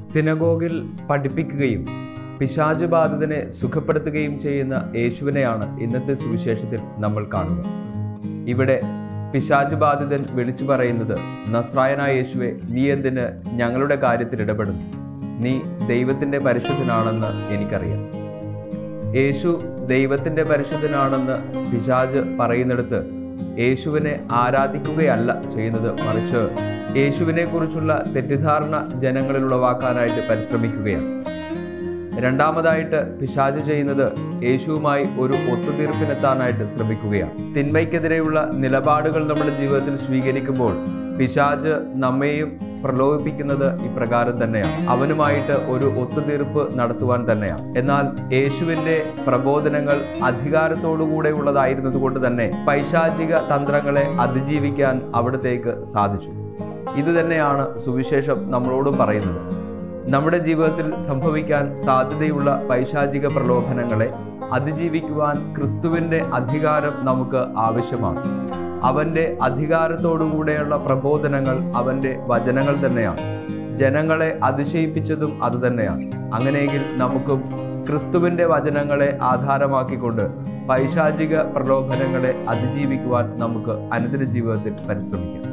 സിനഗോഗിൽ പഠിപ്പിക്കുകയും പിശാച് ബാധിതനെ സുഖപ്പെടുത്തുകയും ചെയ്യുന്ന യേശുവിനെയാണ് ഇന്നത്തെ സുവിശേഷത്തിൽ നമ്മൾ കാണുന്നത് ഇവിടെ പിശാച് ബാധിതൻ വിളിച്ചു പറയുന്നത് നസ്രായനായ യേശുവെ നീ എന്തിന് ഞങ്ങളുടെ കാര്യത്തിൽ ഇടപെടുന്നു നീ ദൈവത്തിൻ്റെ പരിശുദ്ധനാണെന്ന് എനിക്കറിയാം യേശു ദൈവത്തിൻ്റെ പരിശുദ്ധനാണെന്ന് പിശാജ് പറയുന്നിടത്ത് യേശുവിനെ ആരാധിക്കുകയല്ല ചെയ്യുന്നത് മറിച്ച് യേശുവിനെ കുറിച്ചുള്ള തെറ്റിദ്ധാരണ ജനങ്ങളിൽ ഉളവാക്കാനായിട്ട് പരിശ്രമിക്കുകയാണ് രണ്ടാമതായിട്ട് പിശാജ് ചെയ്യുന്നത് യേശുവുമായി ഒരു ഒത്തുതീർപ്പിനെത്താനായിട്ട് ശ്രമിക്കുകയാണ് തിന്മയ്ക്കെതിരെയുള്ള നിലപാടുകൾ നമ്മുടെ ജീവിതത്തിൽ സ്വീകരിക്കുമ്പോൾ പിശാജ് നമ്മെയും പ്രലോഭിപ്പിക്കുന്നത് ഇപ്രകാരം തന്നെയാണ് അവനുമായിട്ട് ഒരു ഒത്തുതീർപ്പ് നടത്തുവാൻ തന്നെയാണ് എന്നാൽ യേശുവിന്റെ പ്രബോധനങ്ങൾ അധികാരത്തോടുകൂടെ ഉള്ളതായിരുന്നത് കൊണ്ട് തന്നെ പൈശാചിക തന്ത്രങ്ങളെ അതിജീവിക്കാൻ അവിടത്തേക്ക് സാധിച്ചു ഇത് തന്നെയാണ് സുവിശേഷം നമ്മളോടും പറയുന്നത് നമ്മുടെ ജീവിതത്തിൽ സംഭവിക്കാൻ സാധ്യതയുള്ള പൈശാചിക പ്രലോഭനങ്ങളെ അതിജീവിക്കുവാൻ ക്രിസ്തുവിൻ്റെ അധികാരം നമുക്ക് ആവശ്യമാണ് അവൻ്റെ അധികാരത്തോടുകൂടെയുള്ള പ്രബോധനങ്ങൾ അവൻ്റെ വചനങ്ങൾ തന്നെയാണ് ജനങ്ങളെ അതിശയിപ്പിച്ചതും അതുതന്നെയാണ് അങ്ങനെയെങ്കിൽ നമുക്കും ക്രിസ്തുവിൻ്റെ വചനങ്ങളെ ആധാരമാക്കിക്കൊണ്ട് പൈശാചിക പ്രലോഭനങ്ങളെ അതിജീവിക്കുവാൻ നമുക്ക് അനുദിന ജീവിതത്തിൽ പരിശ്രമിക്കാം